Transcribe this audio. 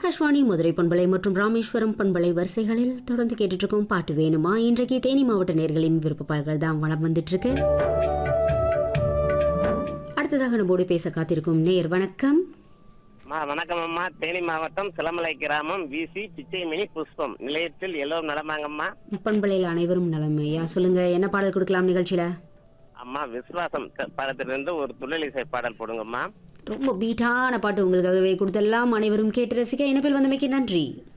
ஆகாஷ்வாணி மதுரை பண்பலை மற்றும் ராமேஸ்வரம் பண்பலை வரிசைகளில் தொடர்ந்து கேட்டுட்டு இருக்கோம் பாட்டு வேணுமா இன்றைக்கு தேனி மாவட்ட நேர்களின் விருப்ப பாடல்கள் தான் வளம் வந்துட்டு இருக்கு அடுத்ததாக நம்மோடு பேச காத்திருக்கும் நேர் வணக்கம் அம்மா வணக்கம் அம்மா தேனி மாவட்டம் சிலமலை கிராமம் விசி பிச்சைமணி புஷ்பம் நிலையத்தில் எல்லோரும் நலமாங்கம்மா பண்பலையில் அனைவரும் நலம் ஐயா சொல்லுங்க என்ன பாடல் கொடுக்கலாம் நிகழ்ச்சியில அம்மா விஸ்வாசம் த- படத்திலிருந்து ஒரு துள்ளலிசை பாடல் போடுங்கம்மா ரொம்ப பீட்டான பாட்டு உங்களுக்காகவே கொடுத்தெல்லாம் அனைவரும் கேட்டு ரசிக்க இணைப்பில் வந்தமைக்கு நன்றி